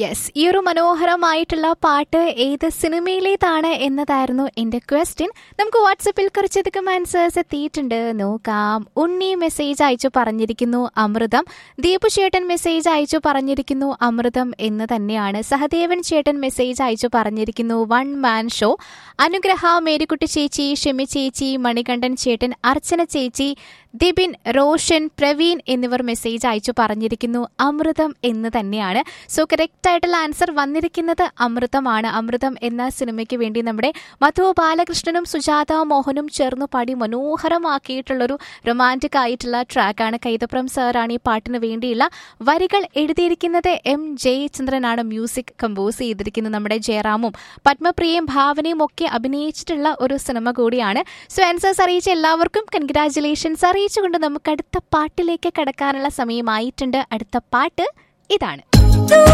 yes ഈ ഒരു മനോഹരമായിട്ടുള്ള പാട്ട് ഏത് സിനിമയിലേതാണ് എന്നതായിരുന്നു എന്റെ ക്വസ്റ്റ്യൻ നമുക്ക് വാട്സപ്പിൽ കുറച്ചധികം ആൻസേഴ്സ് എത്തിയിട്ടുണ്ട് നോക്കാം ഉണ്ണി മെസ്സേജ് അയച്ചു പറഞ്ഞിരിക്കുന്നു അമൃതം ദീപു ചേട്ടൻ മെസ്സേജ് അയച്ചു പറഞ്ഞിരിക്കുന്നു അമൃതം എന്ന് തന്നെയാണ് സഹദേവൻ ചേട്ടൻ മെസ്സേജ് അയച്ചു പറഞ്ഞിരിക്കുന്നു വൺ മാൻ ഷോ അനുഗ്രഹ മേരിക്കുട്ടി ചേച്ചി ഷെമി ചേച്ചി മണികണ്ഠൻ ചേട്ടൻ അർച്ചന ചേച്ചി ദിബിൻ റോഷൻ പ്രവീൺ എന്നിവർ മെസ്സേജ് അയച്ചു പറഞ്ഞിരിക്കുന്നു അമൃതം എന്ന് തന്നെയാണ് സോ കറക്റ്റ് ആയിട്ടുള്ള ആൻസർ വന്നിരിക്കുന്നത് അമൃതമാണ് അമൃതം എന്ന സിനിമയ്ക്ക് വേണ്ടി നമ്മുടെ മധു ബാലകൃഷ്ണനും സുജാത മോഹനും ചേർന്ന് പാടി മനോഹരമാക്കിയിട്ടുള്ളൊരു റൊമാൻറ്റിക് ആയിട്ടുള്ള ട്രാക്കാണ് കൈതപ്രം സാറാണ് ഈ പാട്ടിന് വേണ്ടിയുള്ള വരികൾ എഴുതിയിരിക്കുന്നത് എം ജയചന്ദ്രനാണ് മ്യൂസിക് കമ്പോസ് ചെയ്തിരിക്കുന്നത് നമ്മുടെ ജയറാമും പത്മപ്രിയയും ഭാവനയും ഒക്കെ അഭിനയിച്ചിട്ടുള്ള ഒരു സിനിമ കൂടിയാണ് സോ ആൻസേഴ്സ് അറിയിച്ച എല്ലാവർക്കും കൺഗ്രാറ്റുലേഷൻസ് അറിയിച്ചുകൊണ്ട് നമുക്ക് അടുത്ത പാട്ടിലേക്ക് കടക്കാനുള്ള സമയമായിട്ടുണ്ട് അടുത്ത പാട്ട് ഇതാണ്